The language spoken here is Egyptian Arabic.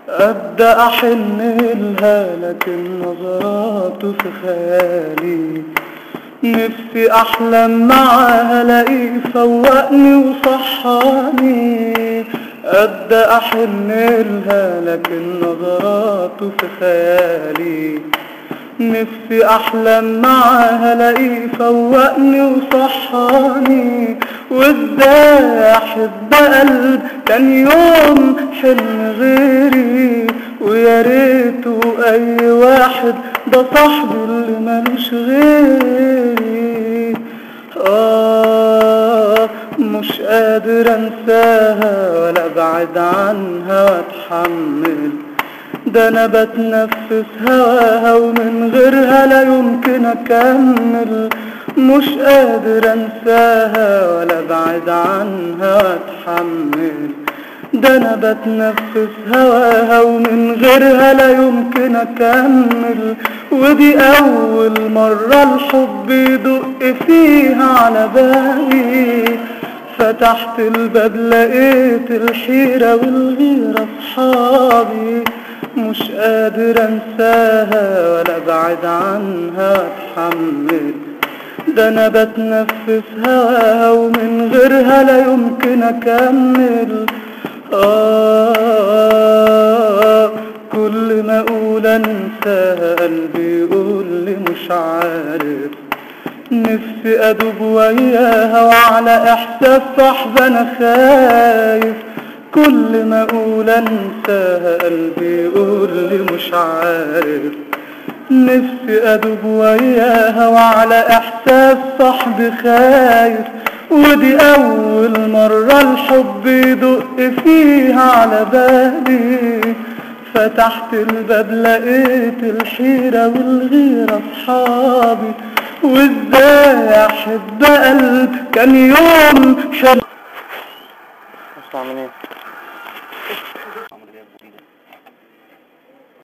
أبدأ أحن لها لكن نظراته في خيالي نفسي أحلم معاها الاقيه فوقني وصحاني أبدأ أحن لها لكن نظراته في خيالي نفسي أحلم معاها الاقيه فوقني وصحاني وازاي أحب قلب كان يوم حلم غيري ويا ريته أي واحد ده صاحبي اللي ملوش غيري آه مش قادر أنساها ولا أبعد عنها وأتحمل ده أنا بتنفس هواها ومن غيرها لا يمكن أكمل مش قادر أنساها ولا أبعد عنها وأتحمل ده أنا بتنفس هواها ومن غيرها لا يمكن أكمل ودي أول مرة الحب يدق فيها على بالي فتحت الباب لقيت الحيرة والغيرة صحابي مش قادر انساها ولا ابعد عنها واتحمل ده انا بتنفس هواها ومن غيرها لا يمكن اكمل آه كل ما اقول انساها قلبي يقول لي مش عارف نفسي ادوب وياها وعلى احساس صاحبي انا خايف كل ما اقول انساها قلبي يقول لي مش عارف نفسي ادوب وياها وعلى احساس صاحبي خايف ودي اول مرة الحب يدق فيها على بالي فتحت الباب لقيت الحيرة والغيرة اصحابي وازاي احب قلب كان يوم شب اسمع منين